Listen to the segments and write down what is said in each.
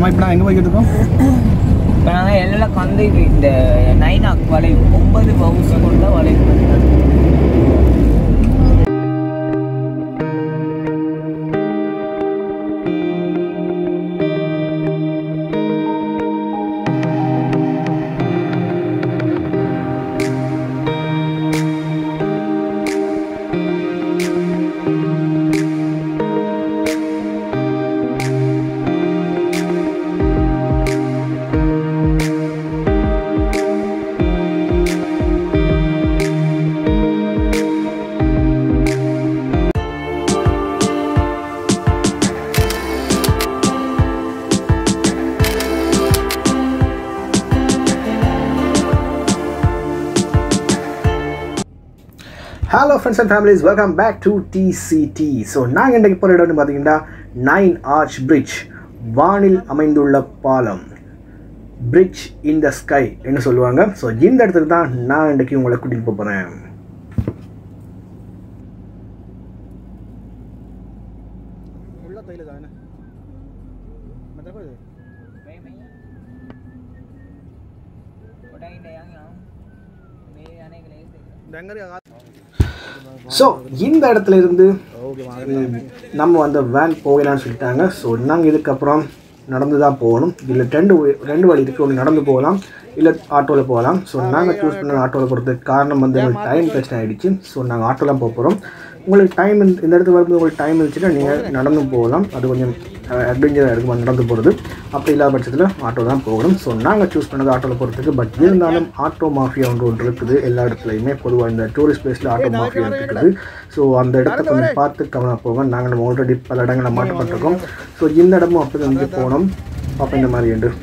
அம்மா இப்போ நான் எங்கே போய்கிட்டு இருக்கோம் இப்போ நாங்கள் எல்லாம் வந்து இது இந்த நைனாக் வளைவு ஒன்பது பவுஸ் கொண்ட வளைவு hello friends and families welcome back to TCD so நாங்கள் இன்றைக்கு போகிற இடம் வந்து பார்த்தீங்கன்னா நைன் ஆர்ச் பிரிட்ஜ் வானில் அமைந்துள்ள பாலம் பிரிட்ஜ் இன் த ஸ்கை என்று சொல்லுவாங்க ஸோ இந்த இடத்துக்கு தான் நான் இன்றைக்கு உங்களை கூட்டிகிட்டு போக போகிறேன் ஸோ இந்த இடத்துல இருந்து நம்ம அந்த வேன் போகலான்னு சொல்லிட்டாங்க ஸோ நாங்கள் இதுக்கப்புறம் நடந்து தான் போகணும் இல்லை ரெண்டு வழி- ரெண்டு வழி இருக்குது ஒன்று நடந்து போகலாம் இல்லை ஆட்டோவில் போகலாம் ஸோ நாங்கள் சூஸ் பண்ண ஆட்டோவில் போகிறதுக்கு காரணம் வந்து எங்களுக்கு டைம் பிரச்சனை ஆகிடுச்சு ஸோ நாங்கள் ஆட்டோலாம் போக போகிறோம் உங்களுக்கு டைம் இந்த இடத்துக்கு வரும்போது உங்களுக்கு டைம் இருந்துச்சுன்னா நீங்கள் நடந்து போகலாம் அது கொஞ்சம் அட்வென்ச்சராக இருக்கும் நடந்து போகிறது அப்படி இல்லாத பட்சத்தில் ஆட்டோ தான் போகணும் ஸோ நாங்கள் சூஸ் பண்ணது ஆட்டோவில் போகிறதுக்கு பட் இருந்தாலும் ஆட்டோ மாஃபியா ஒன்று ஒன்று இருக்குது எல்லா இடத்துலையுமே பொதுவாக இந்த டூரிஸ்ட் பிளேஸில் ஆட்டோ மாஃபியா இருக்குது ஸோ அந்த இடத்த கொஞ்சம் பார்த்து கவனம் போங்க நாங்கள் நம்ம ஆல்ரெடி பல இடங்களில் மாட்டப்பட்டிருக்கோம் ஸோ இந்த இடமும் அப்படி வந்து போனோம் அப்போ இந்த மாதிரி உண்டு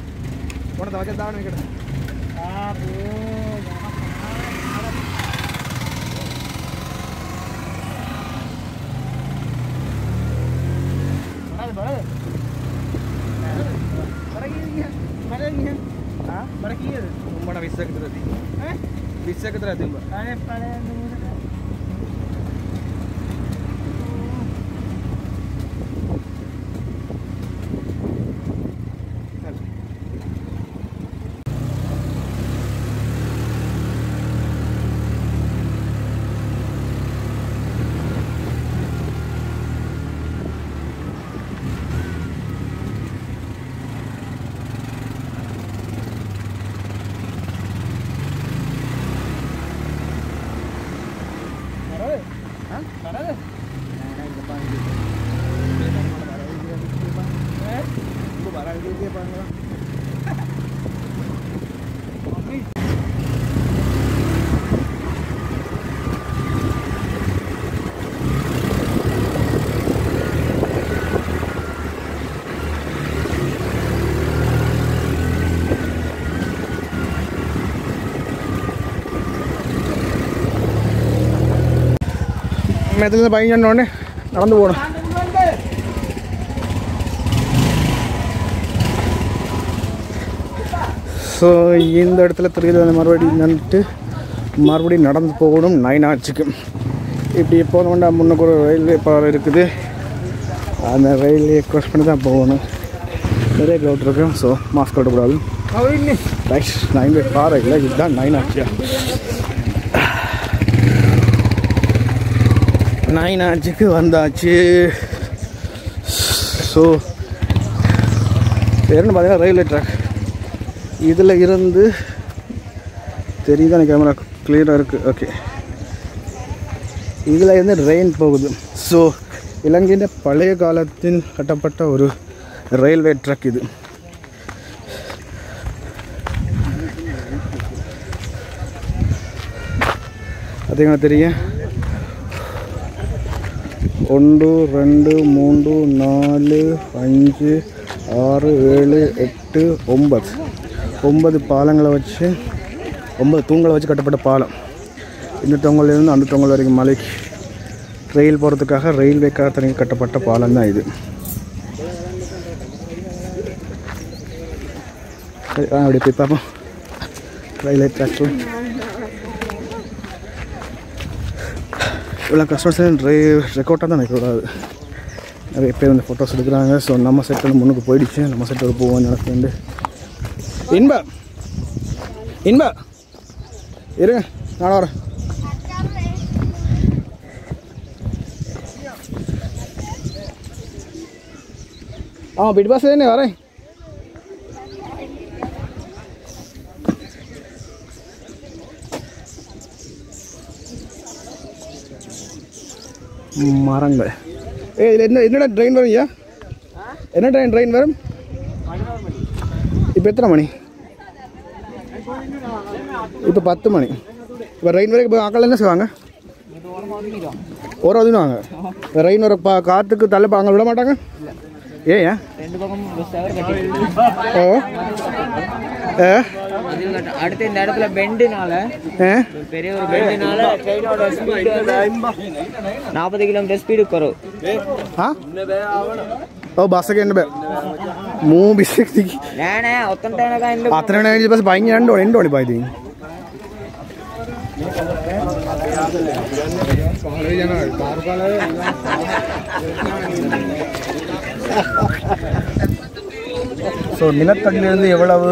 மேத்துல பையன் உடனே நடந்து போகணும் ஸோ இந்த இடத்துல திருப்பி வந்து மறுபடியும் நின்றுட்டு மறுபடியும் நடந்து போகணும் நைன் ஆச்சுக்கு இப்படி போனோம்னா முன்னுக்கு ஒரு ரயில்வே பாலம் இருக்குது அந்த ரயில்வே க்ராஸ் பண்ணி தான் போகணும் நிறைய க்ரௌட் இருக்கும் ஸோ மாஸ்க் கட்டக்கூடாது ரைட் நைன் வே பாறை இல்லை இதுதான் நைன் ஆச்சியா நைன் ஆச்சுக்கு வந்தாச்சு ஸோ பேருன்னு பார்த்தீங்கன்னா ரயில்வே ட்ராக் இதில் இருந்து தெரியுதா எனக்கு கேமரா கிளியராக இருக்குது ஓகே இதில் இருந்து ரெயின் போகுது ஸோ இலங்கையின் பழைய காலத்தில் கட்டப்பட்ட ஒரு ரயில்வே ட்ராக் இது பார்த்தீங்கன்னா தெரியும் ஒன்று ரெண்டு மூன்று நாலு அஞ்சு ஆறு ஏழு எட்டு ஒன்பது ஒன்பது பாலங்களை வச்சு ஒன்பது தூண்களை வச்சு கட்டப்பட்ட பாலம் இந்த தொங்கல்லேருந்து அந்த தொங்கல் வரைக்கும் மலைக்கு ரயில் போகிறதுக்காக ரயில்வேக்காக தனி கட்டப்பட்ட பாலம் தான் இது சரி, ஆ, அப்படி போய் பார்ப்போம் ரயில்வே ட்ராக்கு இவ்வளோ கஸ்டமர்ஸ் ரெக்கார்டாக தான் நிற்கக்கூடாது நிறைய பேர் வந்து ஃபோட்டோஸ் எடுக்கிறாங்க ஸோ நம்ம செட் வந்து முன்னுக்கு போயிடுச்சு நம்ம செட்டோட போவோம் நடந்து இன்பா இன்பா இருங்க நான் வரேன் ஆ பிட் பாஸ் தானே வரேன் மரங்கள் ஏ இதில் என்ன என்னடா ட்ரெயின் வரும் ஐயா என்ன ட்ரெயின் ட்ரெயின் வரும் இப்போ எத்தனை மணி இப்போ பத்து மணி இப்போ ரெயின் வரைக்கும் இப்போ ஆக்கள் என்ன செய்வாங்க ஒரு அதுவாங்க ரெயின் வர பா காற்றுக்கு தள்ள அங்கே விட மாட்டாங்க ஏன் ஏன் ரெண்டு பக்கம் பஸ் அவர் கட்டி ஓ ஏ இது கட்ட- அடுத்து இந்த இடத்துல பெண்டுனால ஏ பெரிய ஒரு பெண்டுனால ட்ரெயினோட ஸ்பீடு நாற்பது கிலோமீட்டர் ஸ்பீடு குறவு हाँ ओ बस के एंड पे मुंह भी सिक्ती నేనే వస్తుంటానుగా ఎందుకు అతనే నేను బస్ పైన ఎండో ఎండోడి పైది ஸோ நிலத்தடியிலிருந்து எவ்வளவு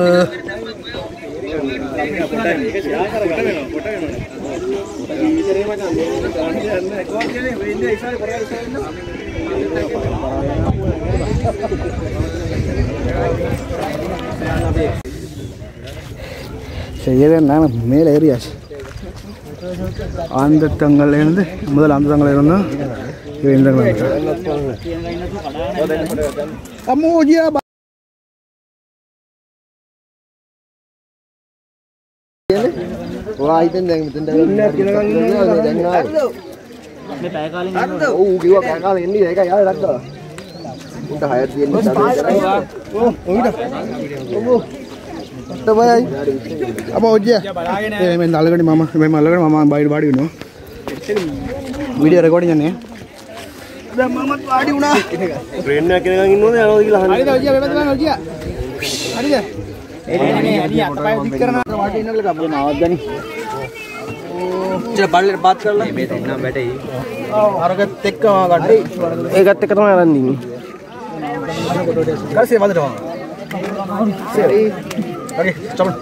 செய்யவே நான் மேலே ஏறியாச்சு அந்த தங்கலேருந்து முதல்ல அந்த தங்கல இருந்தோம் இப்போ இந்த அம்மோஜியா Wah, itu yang betul benar jangan. Oh, gila kakak ini ya kayak ada tuh. Udah hayat dia ini Teman. అమ్మోజియా మేము నల్లగడి మామ మేము నల్లగడి మామ బయట పాడి విను వీడియో రికార్డింగ్ అని Keren nak kena ngin mana kalau gila. चल बात बात कर ले एक हफ्ते खत्म कर दी கடைசி வந்துட்டு வாங்க சரி ஓகே ஸ்டாப்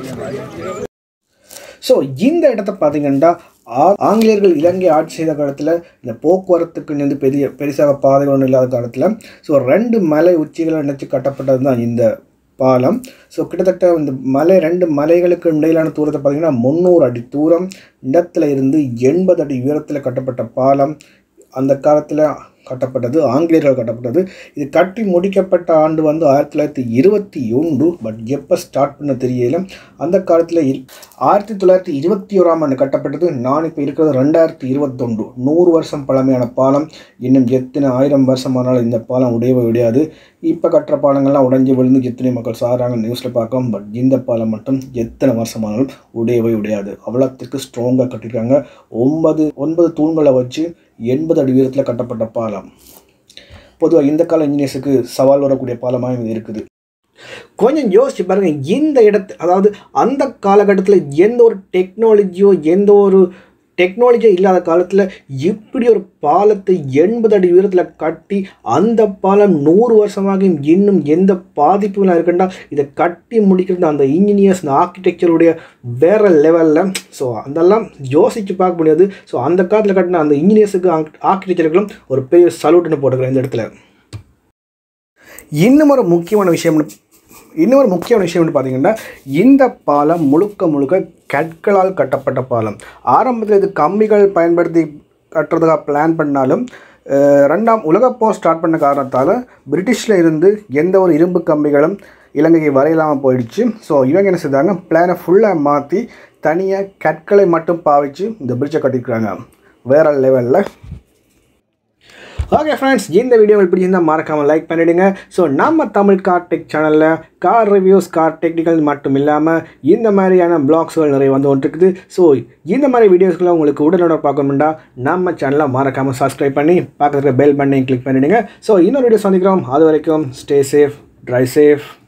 ஸோ இந்த இடத்த பார்த்தீங்கன்னா ஆ- ஆங்கிலேயர்கள் இலங்கை ஆட்சி செய்த காலத்தில் இந்த போக்குவரத்துக்கு வந்து பெரிய பெருசாக பாதைகள் ஒன்றும் இல்லாத காலத்தில் ஸோ ரெண்டு மலை உச்சிகளை நினச்சி கட்டப்பட்டது தான் இந்த பாலம் ஸோ கிட்டத்தட்ட இந்த மலை ரெண்டு மலைகளுக்கு இடையிலான தூரத்தை பார்த்தீங்கன்னா முந்நூறு அடி தூரம் இடத்துல இருந்து எண்பது அடி உயரத்தில் கட்டப்பட்ட பாலம் அந்த காலத்தில் கட்டப்பட்டது ஆங்கிலேயர்கள் கட்டப்பட்டது இது கட்டி முடிக்கப்பட்ட ஆண்டு வந்து ஆயிரத்தி தொள்ளாயிரத்தி இருபத்தி ஒன்று பட் எப்போ ஸ்டார்ட் பண்ண தெரியல அந்த காலத்தில் ஆயிரத்தி தொள்ளாயிரத்தி இருபத்தி ஓராம் ஆண்டு கட்டப்பட்டது நான் இப்போ இருக்கிறது ரெண்டாயிரத்தி இருபத்தொன்று நூறு வருஷம் பழமையான பாலம் இன்னும் எத்தனை ஆயிரம் வருஷமானாலும் இந்த பாலம் உடையவே விடையாது இப்போ கட்டுற பாலங்கள்லாம் உடைஞ்சு விழுந்து எத்தனை மக்கள் சாகிறாங்க நியூஸில் பார்க்கோம் பட் இந்த பாலம் மட்டும் எத்தனை வருஷமானாலும் உடையவே உடையாது அவ்வளோத்துக்கு ஸ்ட்ராங்காக கட்டியிருக்காங்க ஒன்பது ஒன்பது தூண்களை வச்சு எண்பது அடி உயரத்தில் கட்டப்பட்ட பாலம் பொதுவாக இந்த கால இன்ஜினியர்ஸுக்கு சவால் வரக்கூடிய பாலமாக இது இருக்குது கொஞ்சம் யோசிச்சு பாருங்க இந்த இடத்து அதாவது அந்த காலகட்டத்தில் எந்த ஒரு டெக்னாலஜியோ எந்த ஒரு டெக்னாலஜியோ இல்லாத காலத்தில் இப்படி ஒரு பாலத்தை எண்பது அடி உயரத்தில் கட்டி அந்த பாலம் நூறு வருஷமாக இன்னும் எந்த பாதிப்பும் இருக்குன்னா இதை கட்டி முடிக்கிறது அந்த இன்ஜினியர்ஸ் அந்த ஆர்கிடெக்சருடைய வேற லெவலில் ஸோ அதெல்லாம் யோசித்து பார்க்க முடியாது ஸோ அந்த காலத்தில் கட்டின அந்த இன்ஜினியர்ஸுக்கு ஆர்கிடெக்சருக்கும் ஒரு பெரிய சல்யூட்னு போட்டுக்கிறேன் இந்த இடத்துல இன்னும் ஒரு முக்கியமான விஷயம் இன்னொரு முக்கியமான விஷயம் வந்து பார்த்தீங்கன்னா இந்த பாலம் முழுக்க முழுக்க கற்களால் கட்டப்பட்ட பாலம் ஆரம்பத்தில் இது கம்பிகள் பயன்படுத்தி கட்டுறதுக்காக பிளான் பண்ணாலும் அஹ், ரெண்டாம் உலகப் போர் ஸ்டார்ட் பண்ண காரணத்தால் பிரிட்டிஷில் இருந்து எந்த ஒரு இரும்பு கம்பிகளும் இலங்கைக்கு வரையில்லாமல் போயிடுச்சு ஸோ இவங்க என்ன செய்தாங்க பிளானை ஃபுல்லாக மாற்றி தனியாக கற்களை மட்டும் பாவிச்சு இந்த பிரிட்ஜை கட்டியிருக்கிறாங்க வேற லெவலில் ஓகே ஃப்ரெண்ட்ஸ் இந்த வீடியோ உங்களுக்கு பிடிச்சிருந்தால் மறக்காமல் லைக் பண்ணிவிடுங்க ஸோ நம்ம தமிழ் கார் டெக் சேனலில் கார் ரிவ்யூஸ் கார் டெக்னிக்கல் மட்டும் இல்லாமல் இந்த மாதிரியான பிளாக்ஸ்கள் நிறைய வந்து இருக்குது ஸோ இந்த மாதிரி வீடியோஸ்களை உங்களுக்கு உடனுடன் பார்க்கணும்னா நம்ம சேனலை மறக்காமல் சப்ஸ்கிரைப் பண்ணி பக்கத்தில் பெல் பண்ணி கிளிக் பண்ணிவிடுங்க ஸோ இன்னொரு வீடியோ சந்திக்கிறோம் அது வரைக்கும் ஸ்டே சேஃப் ட்ரை சேஃப்